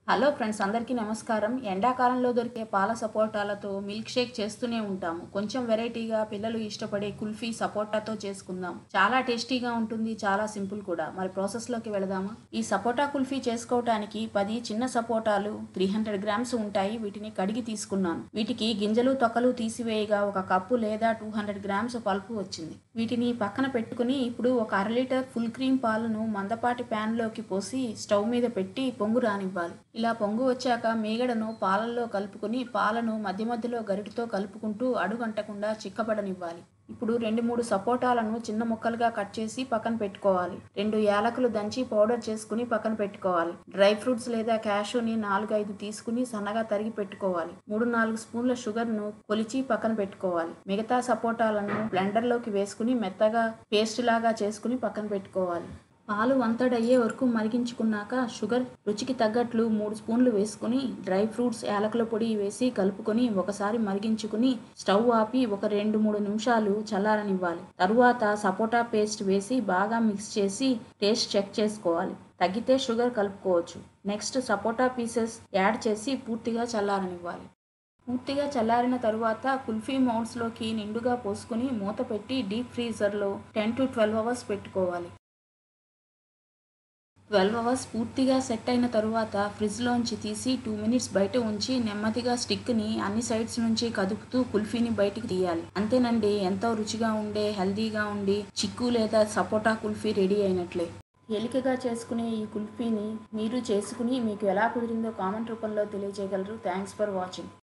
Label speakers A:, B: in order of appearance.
A: hello friends అందరికీ నమస్కారం ఎండాకాలంలో దొరికే పాల సపోటాలతో మిల్క్ షేక్ చేస్తూనే ఉంటాము కొంచెం వెరైటీగా పిల్లలు ఇష్టపడే కుల్ఫీ సపోటాతో చేసుకుందాం చాలా టేస్టీగా ఉంటుంది చాలా సింపుల్ కూడా మరి ప్రాసెస్లోకి వెళదామా ఈ సపోటా కుల్ఫీ చేసుకోవటానికి పది చిన్న సపోటాలు త్రీ హండ్రెడ్ గ్రామ్స్ ఉంటాయి వీటిని కడిగి తీసుకున్నాను వీటికి గింజలు తొక్కలు తీసివేయగా ఒక కప్పు లేదా టూ హండ్రెడ్ గ్రామ్స్ పల్పు వచ్చింది వీటిని పక్కన పెట్టుకుని ఇప్పుడు ఒక అర లీటర్ ఫుల్ క్రీమ్ పాలను మందపాటి ప్యాన్లోకి పోసి స్టవ్ మీద పెట్టి పొంగు రానివ్వాలి ఇలా పొంగు వచ్చాక మీగడను పాలల్లో కలుపుకుని పాలను మధ్య మధ్యలో గరిటతో కలుపుకుంటూ అడుగంటకుండా చిక్కబడనివ్వాలి ఇప్పుడు రెండు మూడు సపోటాలను చిన్న ముక్కలుగా కట్ చేసి పక్కన పెట్టుకోవాలి రెండు యాలకులు దంచి పౌడర్ చేసుకుని పక్కన పెట్టుకోవాలి డ్రై ఫ్రూట్స్ లేదా క్యాషూని నాలుగు ఐదు తీసుకుని సన్నగా తరిగి పెట్టుకోవాలి మూడు నాలుగు స్పూన్ల షుగర్ను కొలిచి పక్కన పెట్టుకోవాలి మిగతా సపోటాలను బ్లెండర్లోకి వేసుకుని మెత్తగా పేస్ట్ లాగా చేసుకుని పక్కన పెట్టుకోవాలి పాలు వంతడయ్యే వరకు మరిగించుకున్నాక షుగర్ రుచికి తగ్గట్లు మూడు స్పూన్లు వేసుకుని డ్రై ఫ్రూట్స్ యాలకుల పొడి వేసి కలుపుకొని ఒకసారి మరిగించుకుని స్టవ్ ఆపి ఒక రెండు మూడు నిమిషాలు చల్లారనివ్వాలి తరువాత సపోటా పేస్ట్ వేసి బాగా మిక్స్ చేసి టేస్ట్ చెక్ చేసుకోవాలి తగ్గితే షుగర్ కలుపుకోవచ్చు నెక్స్ట్ సపోటా పీసెస్ యాడ్ చేసి పూర్తిగా చల్లారనివ్వాలి పూర్తిగా చల్లారిన తరువాత కుల్ఫీ మౌండ్స్లోకి నిండుగా పోసుకుని మూత పెట్టి డీప్ ఫ్రీజర్లో టెన్ టు ట్వెల్వ్ అవర్స్ పెట్టుకోవాలి ట్వెల్వ్ అవర్స్ పూర్తిగా సెట్ అయిన తరువాత ఫ్రిడ్జ్లోంచి తీసి టూ మినిట్స్ బయట ఉంచి నెమ్మదిగా స్టిక్ని అన్ని సైడ్స్ నుంచి కదుపుతూ కుల్ఫీని బయటికి తీయాలి అంతేనండి ఎంతో రుచిగా ఉండే హెల్దీగా ఉండి చిక్కు లేదా సపోటా కుల్ఫీ రెడీ అయినట్లే తేలికగా చేసుకునే ఈ కుల్ఫీని మీరు చేసుకుని మీకు ఎలా కుదిరిందో కామెంట్ రూపంలో తెలియజేయగలరు థ్యాంక్స్ ఫర్ వాచింగ్